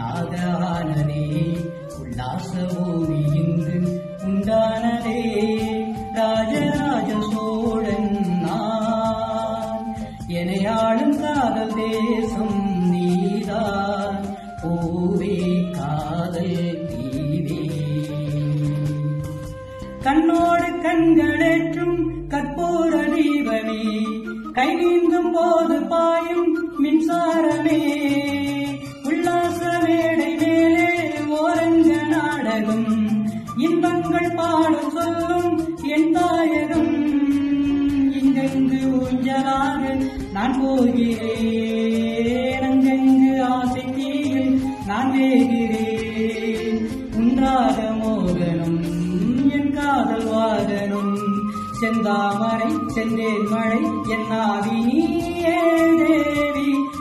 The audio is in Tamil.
உனக்காக ஆனதே உல்லாச பூமி இங்கு உண்டானதே ராஜராஜ சோழன் நான் எனையாளும் காதல் தேசம் நீதான் பூவே காதல் தீவே கண்ணோடு கண்களேற்றும் கற்பூர தீபமே கை நீந்தும் போது பாயும் மின்சாரமே உல்லாச மேடை மேலே ஓரங்க நாடகம் இன்பங்கள் பாடும் சொல்லும் என் தாயகம் இங்கெங்கு ஊஞ்சலாக நான் போகிறேன் அங்கெங்கு ஆசை தீயில் நான் வேகிறேன் உன்றாக மோகனம் என் காதல் வாகனம் செந்தாமரை செந்தேன் மழை என் ஆவி நீயே தேவி